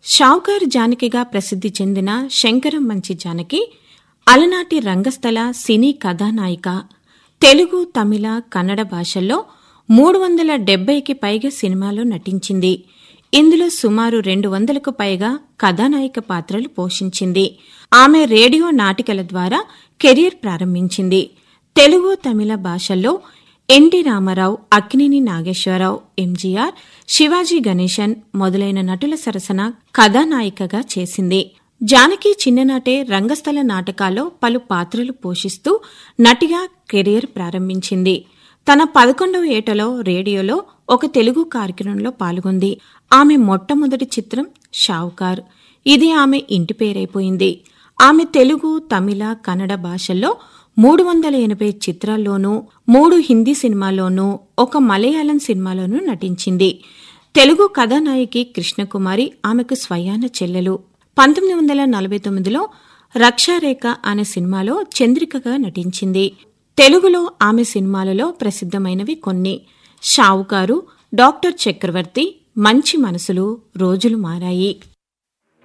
షావుకార్ జానకిగా ప్రసిద్ధి చెందిన శంకరం మంచి జానకి అలనాటి రంగస్థల సినీ కథానాయిక తెలుగు తమిళ కన్నడ భాషల్లో మూడు వందల డెబ్బైకి పైగా సినిమాలో నటించింది ఇందులో సుమారు రెండు వందలకు పైగా కథానాయిక పాత్రలు పోషించింది ఆమె రేడియో నాటికల ద్వారా కెరీర్ ప్రారంభించింది తెలుగు తమిళ భాషల్లో ఎన్టీ రామారావు అక్కినేని నాగేశ్వరరావు ఎంజీఆర్ శివాజీ గణేశన్ మొదలైన నటుల సరసన కథానాయికగా చేసింది జానకి చిన్ననాటే రంగస్థల నాటకాల్లో పలు పాత్రలు పోషిస్తూ నటిగా కెరీర్ ప్రారంభించింది తన పదకొండవ ఏటలో రేడియోలో ఒక తెలుగు కార్యక్రమంలో పాల్గొంది ఆమె మొట్టమొదటి చిత్రం షావుకార్ ఇది ఆమె ఇంటి పేరైపోయింది ఆమె తెలుగు తమిళ కన్నడ భాషల్లో మూడు వందల ఎనభై చిత్రాల్లోనూ మూడు హిందీ సినిమాల్లోనూ ఒక మలయాళం సినిమాలోనూ నటించింది తెలుగు కథానాయకి కృష్ణకుమారి ఆమెకు స్వయాన చెల్లెలు పంతొమ్మిది వందల నలభై తొమ్మిదిలో రక్షారేఖ అనే సినిమాలో చంద్రికగా నటించింది తెలుగులో ఆమె సినిమాలలో ప్రసిద్ధమైనవి కొన్ని షావుకారు డాక్టర్ చక్రవర్తి మంచి మనసులు రోజులు మారాయి